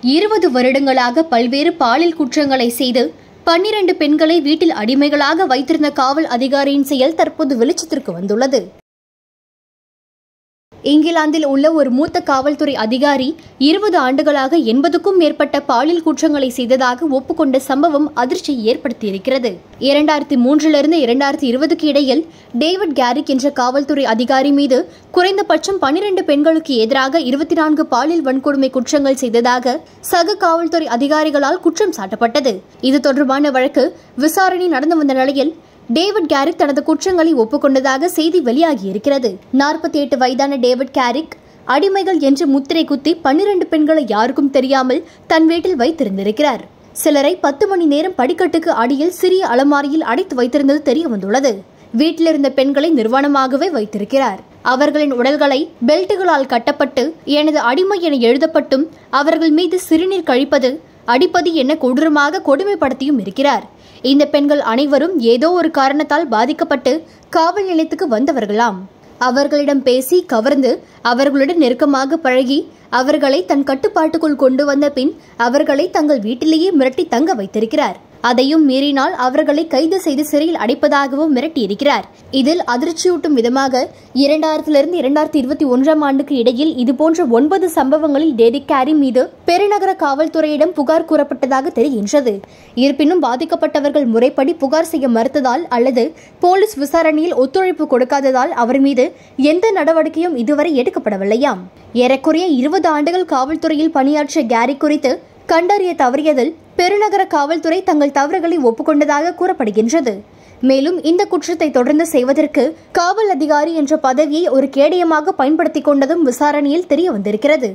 இருபது வருடங்களாக பல்வேறு பாலியல் குற்றங்களை செய்து பன்னிரண்டு பெண்களை வீட்டில் அடிமைகளாக வைத்திருந்த காவல் அதிகாரியின் செயல் தற்போது வெளிச்சத்திற்கு வந்துள்ளது இங்கிலாந்தில் உள்ள ஒரு மூத்த காவல்துறை அதிகாரி இருபது ஆண்டுகளாக எண்பதுக்கும் மேற்பட்ட பாலியல் குற்றங்களை செய்ததாக ஒப்புக்கொண்ட சம்பவம் அதிர்ச்சியை ஏற்படுத்தியிருக்கிறது இரண்டாயிரத்தி மூன்றிலிருந்து இரண்டாயிரத்தி இருபதுக்கு இடையில் டேவிட் கேரிக் என்ற காவல்துறை அதிகாரி மீது குறைந்தபட்சம் பனிரெண்டு பெண்களுக்கு எதிராக இருபத்தி நான்கு பாலியல் வன்கொடுமை குற்றங்கள் செய்ததாக சக காவல்துறை அதிகாரிகளால் குற்றம் சாட்டப்பட்டது இது தொடர்பான வழக்கு விசாரணை நடந்து வந்த நிலையில் டேவிட் கேரிக் தனது குற்றங்களை ஒப்புக்கொண்டதாக செய்தி வெளியாகியிருக்கிறது நாற்பத்தி எட்டு வயதான டேவிட் கேரிக் அடிமைகள் என்று முத்திரை குத்தி பன்னிரண்டு பெண்களை யாருக்கும் தெரியாமல் தன் வீட்டில் வைத்திருந்திருக்கிறார் சிலரை பத்து மணி நேரம் படிக்கட்டுக்கு அடியில் சிறிய அலமாரியில் அடைத்து வைத்திருந்தது தெரிய வந்துள்ளது வீட்டில் இருந்த பெண்களை நிர்வாணமாகவே வைத்திருக்கிறார் அவர்களின் உடல்களை பெல்ட்டுகளால் கட்டப்பட்டு எனது அடிமை என எழுதப்பட்டும் அவர்கள் மீது சிறுநீர் கழிப்பது அடிப்பது என கொடூரமாக கொடுமைப்படுத்தியும் இருக்கிறார் இந்த பெண்கள் அனைவரும் ஏதோ ஒரு காரணத்தால் பாதிக்கப்பட்டு காவல் நிலையத்துக்கு வந்தவர்களாம் அவர்களிடம் பேசி கவர்ந்து அவர்களுடன் நெருக்கமாக பழகி அவர்களை தன் கட்டுப்பாட்டுக்குள் கொண்டு வந்த பின் அவர்களை தங்கள் வீட்டிலேயே மிரட்டி தங்க வைத்திருக்கிறார் அதையும் மீறினால் அவர்களை கைது செய்து சிறையில் அடைப்பதாகவும் மிரட்டியிருக்கிறார் இதில் அதிர்ச்சியூட்டும் விதமாக இரண்டாயிரத்திலிருந்து இரண்டாயிரத்தி இருபத்தி ஒன்றாம் ஆண்டுக்கு இடையில் இதுபோன்ற ஒன்பது சம்பவங்களில் டேவிட் கேரி மீது பெருநகர காவல்துறையிடம் புகார் கூறப்பட்டதாக தெரிகின்றது இருப்பினும் பாதிக்கப்பட்டவர்கள் முறைப்படி புகார் செய்ய மறுத்ததால் அல்லது போலீஸ் விசாரணையில் ஒத்துழைப்பு கொடுக்காததால் அவர் மீது எந்த நடவடிக்கையும் இதுவரை எடுக்கப்படவில்லையாம் ஏறக்குறைய இருபது ஆண்டுகள் காவல்துறையில் பணியாற்றிய கேரி குறித்து கண்டறிய தவறியதில் பெருநகர காவல்துறை தங்கள் தவறுகளை ஒப்புக்கொண்டதாக கூறப்படுகின்றது மேலும் இந்த குற்றத்தை தொடர்ந்து செய்வதற்கு காவல் அதிகாரி என்ற பதவியை ஒரு கேடயமாக பயன்படுத்திக் கொண்டதும் விசாரணையில் தெரிய வந்திருக்கிறது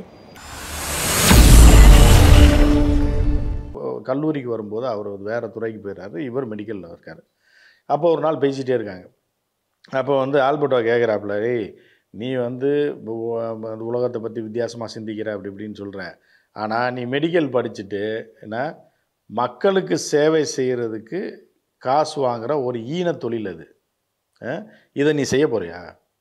கல்லூரிக்கு வரும்போது அவர் ஒரு வேறு துறைக்கு போயிடுறாரு இவர் மெடிக்கலில் இருக்கார் அப்போ ஒரு நாள் பேசிகிட்டே இருக்காங்க அப்போ வந்து ஆல்பர்ட்டோ கேட்குறாப்புல ஏய் நீ வந்து உ- உலகத்தை பற்றி வித்தியாசமாக சிந்திக்கிற அப்படி இப்படின்னு சொல்கிற ஆனால் நீ மெடிக்கல் படிச்சுட்டு என்ன மக்களுக்கு சேவை செய்கிறதுக்கு காசு வாங்குற ஒரு ஈன தொழில் அது அஹ்? இதை நீ செய்ய போறியா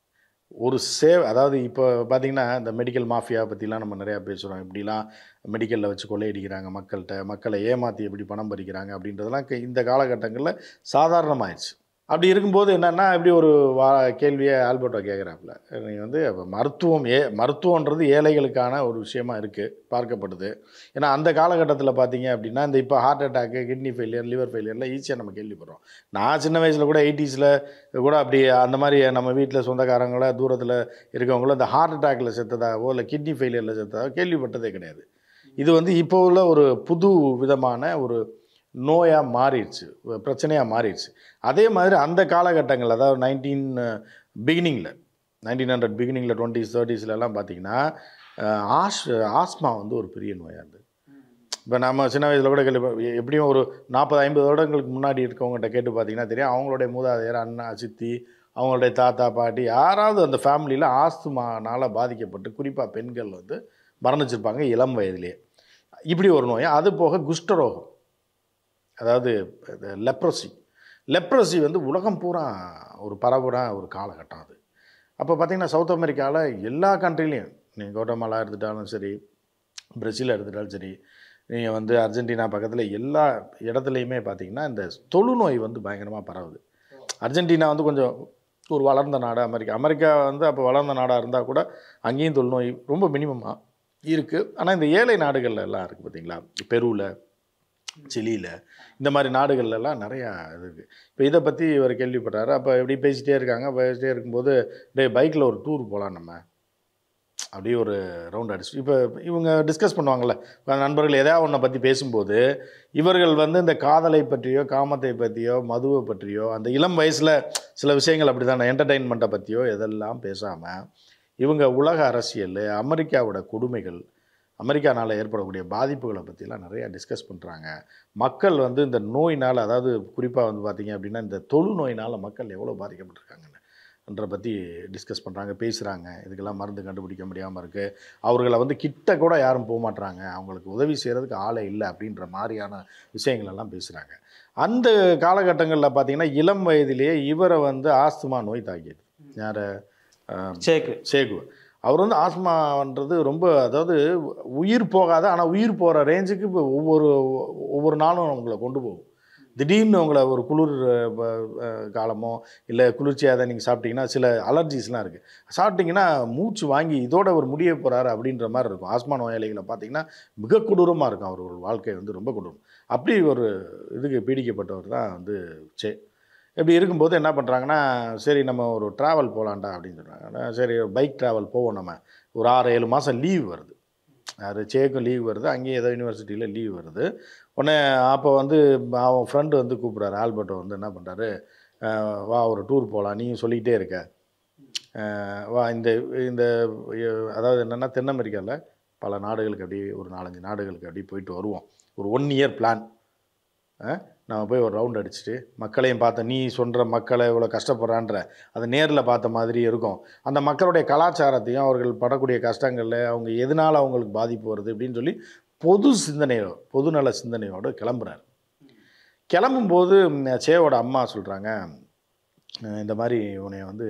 ஒரு சேவை அதாவது இப்போ பார்த்தீங்கன்னா இந்த மெடிக்கல் மாஃபியா பற்றிலாம் நம்ம நிறையா பேசுகிறோம் இப்படிலாம் மெடிக்கலில் வச்சு கொள்ளையடிக்கிறாங்க மக்கள்கிட்ட மக்களை ஏமாற்றி எப்படி பணம் பறிக்கிறாங்க அப்படின்றதெல்லாம் க- இந்த காலகட்டங்களில் சாதாரணமாயிடுச்சு அப்படி இருக்கும்போது என்னென்னா இப்படி ஒரு வா கேள்வியை ஆல்பர்ட்டோ கேட்குறாப்புல நீ வந்து அப்ப மருத்துவம் ஏ மருத்துவன்றது ஏழைகளுக்கான ஒரு விஷயமா இருக்குது பார்க்கப்படுது ஏன்னா அந்த காலகட்டத்தில் பார்த்தீங்க அப்படின்னா இந்த இப்போ heart attack kidney failure liver ஃபெயிலியர்லாம் ஈஸியாக நம்ம கேள்விப்படுறோம் நான் சின்ன வயசில் கூட எயிட்டிஸில் கூட அப்படி அந்த மாதிரி நம்ம வீட்டில் சொந்தக்காரங்கள தூரத்தில் இருக்கவங்கள இந்த ஹார்ட் அட்டாக்ல செத்ததாவோ இல்லை கிட்னி ஃபெயிலியரில் செத்ததாவோ கேள்விப்பட்டதே கிடையாது இது வந்து இப்போ உள்ள ஒரு புது விதமான ஒரு நோயாக மாறிடுச்சு பிரச்சனையாக மாறிடுச்சு அதே மாதிரி அந்த காலகட்டங்கள் அதாவது நைன்டீன் பிகினிங்கில் நைன்டீன் ஹண்ட்ரட் பிகினிங்கில் டுவெண்ட்டிஸ் தேர்ட்டிஸ்லலாம் பார்த்தீங்கன்னா அஹ், ஆஷ் ஆஸ்மா வந்து ஒரு பெரிய நோயாக இருந்தது இப்போ நம்ம சின்ன வயசில் கூட கேள்வி எப்படியும் ஒரு நாற்பது ஐம்பது வருடங்களுக்கு முன்னாடி இருக்கவங்ககிட்ட கேட்டு பார்த்தீங்கன்னா தெரியும் அவங்களுடைய மூதாதையர் அண்ணா சித்தி அவங்களுடைய தாத்தா பாட்டி யாராவது அந்த ஃபேமிலியில் ஆஸ்துமானால் பாதிக்கப்பட்டு குறிப்பாக பெண்கள் வந்து மரணிச்சிருப்பாங்க இளம் வயதிலேயே இப்படி ஒரு நோய் அது போக குஷ்டரோகம் அதாவது லெப்ரசி லெப்ரசி வந்து உலகம் பூரா ஒரு பரவுன ஒரு காலகட்டம் அது அப்போ பார்த்தீங்கன்னா சவுத் அமெரிக்காவில் எல்லா கண்ட்ரிலையும் நீங்கள் கோட்டமாலா எடுத்துட்டாலும் சரி பிரேசில் எடுத்துட்டாலும் சரி நீங்கள் வந்து அர்ஜென்டினா பக்கத்தில் எல்லா இடத்துலையுமே பார்த்தீங்கன்னா இந்த தொழுநோய் வந்து பயங்கரமாக பரவுது அர்ஜென்டினா வந்து கொஞ்சம் ஒரு வளர்ந்த நாடு அமெரிக்கா அமெரிக்கா வந்து அப்போ வளர்ந்த நாடாக இருந்தால் கூட அங்கேயும் தொழுநோய் ரொம்ப மினிமமாக இருக்குது ஆனால் இந்த ஏழை நாடுகள்ல எல்லாம் இருக்குது பார்த்தீங்களா பெருவில் சிலியில் இந்த மாதிரி நாடுகள்ல எல்லாம் நிறையா இது இருக்குது இப்போ இதை பற்றி இவர் கேள்விப்பட்டார் அப்போ எப்படி பேசிகிட்டே இருக்காங்க பேசிட்டே இருக்கும்போது டே பைக்கில் ஒரு டூர் போகலாம் நம்ம அப்படியே ஒரு ரவுண்ட் அடிச்சு இப்போ இவங்க டிஸ்கஸ் பண்ணுவாங்கள்ல இப்ப நண்பர்கள் எதாவது ஒன்றை பற்றி பேசும்போது இவர்கள் வந்து இந்த காதலை பற்றியோ காமத்தை பற்றியோ மதுவை பற்றியோ அந்த இளம் வயசில் சில விஷயங்கள் அப்படி தான் என்டர்டெயின்மெண்ட்டை பற்றியோ எதெல்லாம் பேசாமல் இவங்க உலக அரசியல் அமெரிக்காவோட கொடுமைகள் அமெரிக்கானால் ஏற்படக்கூடிய பாதிப்புகளை பற்றிலாம் நிறையா டிஸ்கஸ் பண்ணுறாங்க மக்கள் வந்து இந்த நோயினால் அதாவது குறிப்பாக வந்து பார்த்திங்க அப்படின்னா இந்த தொழு நோயினால் மக்கள் எவ்வளோ பாதிக்கப்பட்டிருக்காங்கன்னு என்ற பற்றி டிஸ்கஸ் பண்ணுறாங்க பேசுகிறாங்க இதுக்கெல்லாம் மருந்து கண்டுபிடிக்க முடியாமல் இருக்குது அவர்களை வந்து கிட்ட கூட யாரும் போக மாட்றாங்க அவங்களுக்கு உதவி செய்கிறதுக்கு ஆளே இல்லை அப்படின்ற மாதிரியான விஷயங்கள் எல்லாம் பேசுகிறாங்க அந்த காலகட்டங்களில் பார்த்தீங்கன்னா இளம் வயதிலேயே இவரை வந்து ஆஸ்துமா நோய் தாக்கியது யாரை சேக்கு சேகு அவர் வந்து ஆஸ்மான்றது ரொம்ப அதாவது உயிர் போகாத ஆனால் உயிர் போகிற ரேஞ்சுக்கு இப்போ ஒவ்வொரு ஒவ்வொரு நாளும் உங்களை கொண்டு போகும் திடீர்னு உங்களை ஒரு குளிர் அஹ், ப- அஹ், காலமோ இல்லை குளிர்ச்சியாக தான் நீங்கள் சாப்பிட்டீங்கன்னா சில அலர்ஜிஸ்லாம் இருக்குது சாப்பிட்டீங்கன்னா மூச்சு வாங்கி இதோட ஒரு முடிய போகிறாரு அப்படின்ற மாதிரி இருக்கும் ஆஸ்மா நோயாளிகளை பார்த்தீங்கன்னா மிக கொடூரமாக இருக்கும் அவர் ஒரு வாழ்க்கை வந்து ரொம்ப கொடூரம் அப்படி ஒரு இதுக்கு பீடிக்கப்பட்டவர் தான் வந்து சே இப்படி இருக்கும்போது என்ன பண்ணுறாங்கன்னா சரி நம்ம ஒரு ட்ராவல் போகலான்டா அப்படின்னு சொல்கிறாங்க சரி பைக் ட்ராவல் போவோம் நம்ம ஒரு ஆறு ஏழு மாதம் லீவ் வருது அது சேக்கும் லீவ் வருது அங்கேயும் ஏதோ யூனிவர்சிட்டியில் லீவ் வருது உடனே அப்போ வந்து அவன் ஃப்ரெண்டு வந்து கூப்பிட்றாரு ஆல்பர்ட்டோ வந்து என்ன பண்ணுறாரு வா ஒரு டூர் போகலாம் நீயும் சொல்லிக்கிட்டே இருக்க அஹ் வா இந்த இந்த அஹ் அதாவது என்னென்னா தென் அமெரிக்காவில் பல நாடுகளுக்கு அப்படி ஒரு நாலஞ்சு நாடுகளுக்கு அப்படி போயிட்டு வருவோம் ஒரு ஒன் இயர் பிளான் நம்ம போய் ஒரு ரவுண்ட் அடிச்சுட்டு மக்களையும் பார்த்த நீ சொல்கிற மக்களை இவ்வளோ கஷ்டப்படுறான்ற அதை நேரில் பார்த்த மாதிரி இருக்கும் அந்த மக்களுடைய கலாச்சாரத்தையும் அவர்கள் படக்கூடிய கஷ்டங்களில் அவங்க எதனால் அவங்களுக்கு பாதிப்பு வருது அப்படின்னு சொல்லி பொது சிந்தனையோ பொதுநல சிந்தனையோடு கிளம்புறாரு கிளம்பும்போது ம், சேவோட அம்மா சொல்கிறாங்க இந்த மாதிரி உன்னை வந்து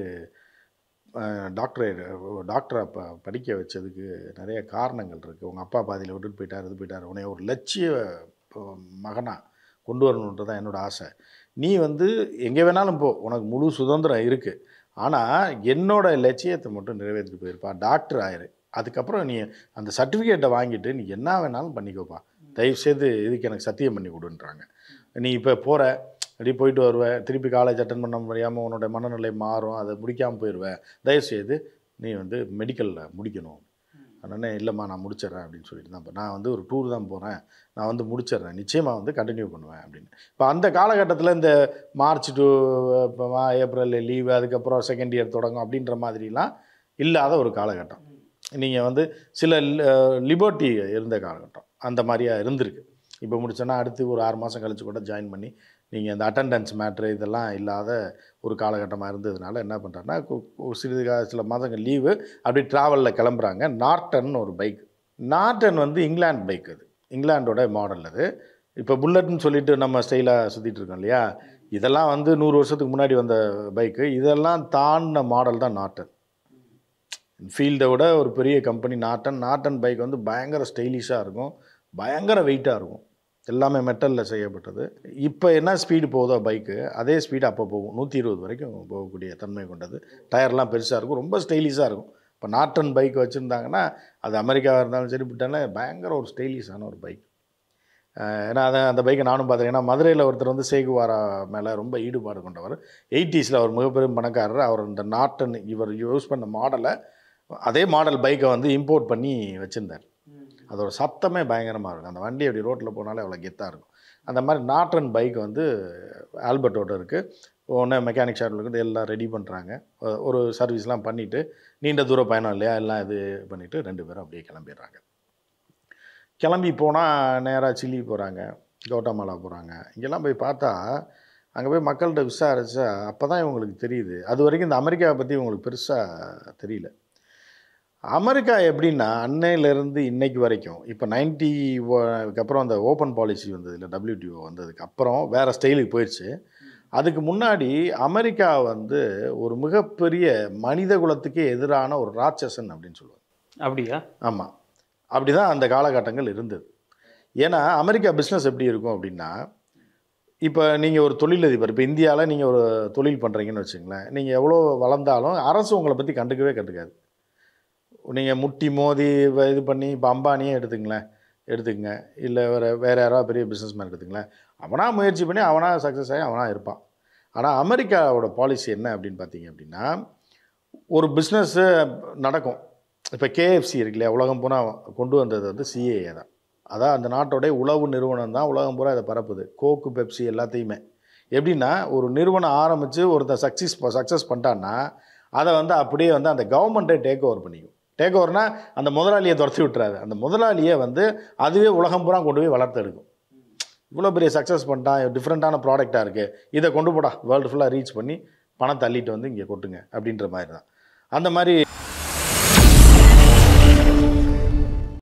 டாக்டரை டாக்டரை ப படிக்க வச்சதுக்கு நிறைய காரணங்கள் இருக்குது உங்கள் அப்பா பாதியில் விட்டுட்டு போயிட்டார் இது போயிட்டார் உன்னை ஒரு லட்சிய அஹ், மகனா கொண்டு வரணுன்றது தான் என்னோட ஆசை நீ வந்து எங்கே வேணாலும் போ உனக்கு முழு சுதந்திரம் இருக்குது ஆனால் என்னோட லட்சியத்தை மட்டும் நிறைவேற்றிட்டு போயிருப்பா டாக்டர் ஆயிரு அதுக்கப்புறம் நீ அந்த சர்டிஃபிகேட்டை வாங்கிட்டு நீ என்ன வேணாலும் பண்ணிக்கோப்பா தயவுசெய்து இதுக்கு எனக்கு சத்தியம் பண்ணி கொடுன்றாங்க நீ இப்போ போகிற அப்படி போயிட்டு வருவ திருப்பி காலேஜ் அட்டன் பண்ண முடியாமல் உன்னோட மனநிலை மாறும் அதை முடிக்காமல் போயிடுவ தயவுசெய்து நீ வந்து மெடிக்கலில் முடிக்கணும் அதனால இல்லைம்மா நான் முடிச்சிடுறேன் அப்படின்னு சொல்லிட்டு தான் இப்போ நான் வந்து ஒரு டூர் தான் போகிறேன் நான் வந்து முடிச்சிடுறேன் நிச்சயமாக வந்து கண்டினியூ பண்ணுவேன் அப்படின்னு இப்போ அந்த காலகட்டத்தில் இந்த மார்ச் டு இப்போ ஏப்ரல் லீவு அதுக்கப்புறம் செகண்ட் இயர் தொடங்கும் அப்படின்ற மாதிரிலாம் இல்லாத ஒரு காலகட்டம் நீங்கள் வந்து சில லிபர்ட்டி இருந்த காலகட்டம் அந்த மாதிரியா இருந்திருக்கு இப்போ முடிச்சோன்னா அடுத்து ஒரு ஆறு மாதம் கழிச்சு கூட ஜாயின் பண்ணி நீங்கள் இந்த அட்டண்டன்ஸ் மேட்ரு இதெல்லாம் இல்லாத ஒரு காலகட்டமாக இருந்ததுனால என்ன பண்ணுறாங்கன்னா சிறிது கா- சில மாதங்கள் லீவு அப்படி ட்ராவலில் கிளம்புறாங்க நார்டன் ஒரு பைக் நார்டன் வந்து இங்கிலாந்து பைக் அது இங்கிலாண்டோட மாடல் அது இப்போ புல்லட்னு சொல்லிட்டு நம்ம ஸ்டைலாக சுற்றிட்டு இருக்கோம் இல்லையா இதெல்லாம் வந்து நூறு வருஷத்துக்கு முன்னாடி வந்த பைக்கு இதெல்லாம் தாண்டின மாடல் தான் நார்டன் ஃபீல்டை விட ஒரு பெரிய கம்பெனி நாட்டன் நாட்டன் பைக் வந்து பயங்கர ஸ்டைலிஷாக இருக்கும் பயங்கர வெயிட்டாக இருக்கும் எல்லாமே மெட்டலில் செய்யப்பட்டது இப்போ என்ன ஸ்பீடு போகுதோ பைக்கு அதே ஸ்பீடு அப்போ போகும் நூற்றி இருபது வரைக்கும் போகக்கூடிய தன்மை கொண்டது டயர்லாம் பெருசாக இருக்கும் ரொம்ப ஸ்டைலிஷாக இருக்கும் இப்போ நாட்டன் பைக் வச்சுருந்தாங்கன்னா அது அமெரிக்காவாக இருந்தாலும் சரி பிட்டாலும் பயங்கர ஒரு ஸ்டைலிஷான ஒரு பைக் ஏன்னா அதை அந்த பைக்கை நானும் பார்த்தேன் ஏன்னா மதுரையில் ஒருத்தர் வந்து சேகுவாரா மேலே ரொம்ப ஈடுபாடு கொண்டவர் எயிட்டிஸில் அவர் மிகப்பெரும் பணக்காரர் அவர் இந்த நாட்டன் இவர் யூஸ் பண்ண மாடலை அதே மாடல் பைக்கை வந்து இம்போர்ட் பண்ணி வச்சுருந்தார் அதோட சத்தமே பயங்கரமாக இருக்கும் அந்த வண்டி அப்படி ரோட்டில் போனாலே அவ்வளோ கெத்தாக இருக்கும் அந்த மாதிரி நாட்டன் பைக் வந்து ஆல்பர்ட்டோட இருக்குது ஒன்று மெக்கானிக் ஷாப்பில் இருக்குது எல்லாம் ரெடி பண்ணுறாங்க ஒரு சர்வீஸ்லாம் பண்ணிவிட்டு நீண்ட தூர பயணம் இல்லையா எல்லாம் இது பண்ணிவிட்டு ரெண்டு பேரும் அப்படியே கிளம்பிடுறாங்க கிளம்பி போனால் நேராக சில்லி போகிறாங்க கௌட்டமாலா போகிறாங்க இங்கெல்லாம் போய் பார்த்தா அங்கே போய் மக்கள்கிட்ட விசாரிச்சா அப்போ தான் இவங்களுக்கு தெரியுது அது வரைக்கும் இந்த அமெரிக்காவை பற்றி இவங்களுக்கு பெருசாக தெரியல அமெரிக்கா எப்படின்னா அன்னையிலேருந்து இன்னைக்கு வரைக்கும் இப்போ நைன்டி அப்புறம் அந்த ஓப்பன் பாலிசி வந்தது இல்லை டபிள்யூடிஓ வந்ததுக்கு அப்புறம் வேறு ஸ்டைலுக்கு போயிடுச்சு அதுக்கு முன்னாடி அமெரிக்கா வந்து ஒரு மிகப்பெரிய மனித குலத்துக்கே எதிரான ஒரு ராட்சசன் அப்படின்னு சொல்லுவாங்க அப்படியா ஆமாம் அப்படி தான் அந்த காலகட்டங்கள் இருந்தது ஏன்னா அமெரிக்கா பிஸ்னஸ் எப்படி இருக்கும் அப்படின்னா இப்போ நீங்கள் ஒரு தொழிலதிபர் இப்போ இந்தியாவில் நீங்கள் ஒரு தொழில் பண்ணுறீங்கன்னு வச்சுங்களேன் நீங்கள் எவ்வளோ வளர்ந்தாலும் அரசு உங்களை பற்றி கண்டுக்கவே கண்டுக்காது நீங்கள் முட்டி மோதி வ- இது பண்ணி இப்போ அம்பானியே எடுத்துங்களேன் எடுத்துக்கங்க இல்லை வேறு வேறு யாராவது பெரிய பிஸ்னஸ் மேன் எடுத்துங்களேன் அவனாக முயற்சி பண்ணி அவனாக சக்ஸஸ் ஆகி அவனாக இருப்பான் ஆனால் அமெரிக்காவோட பாலிசி என்ன அப்படின்னு பார்த்தீங்க அப்படின்னா ஒரு பிஸ்னஸ்ஸு நடக்கும் இப்போ கேஎஃப்சி இருக்கு இல்லையா உலகம் பூரா கொண்டு வந்தது வந்து சிஏஏ தான் அதான் அந்த நாட்டோடைய உளவு நிறுவனம் தான் உலகம் பூரா இதை பரப்புது கோக்கு பெப்சி எல்லாத்தையுமே எப்படின்னா ஒரு நிறுவனம் ஆரம்பித்து ஒருத்தன் சக்ஸஸ் சக்ஸஸ் பண்ணிட்டான்னா அதை வந்து அப்படியே வந்து அந்த கவர்மெண்ட்டே டேக் ஓவர் பண்ணிக்கும் டேக் ஓவர்னா அந்த முதலாளியை துரத்தி விட்டுறாது அந்த முதலாளியை வந்து அதுவே உலகம் பூரா கொண்டு போய் வளர்த்து எடுக்கும் இவ்வளோ பெரிய சக்ஸஸ் பண்ணிட்டான் டிஃப்ரெண்ட்டான ப்ராடக்டாக இருக்குது இதை கொண்டு போடா வேர்ல்டு ஃபுல்லாக ரீச் பண்ணி பணம் தள்ளிட்டு வந்து இங்கே கொட்டுங்க அப்படின்ற மாதிரி தான் அந்த மாதிரி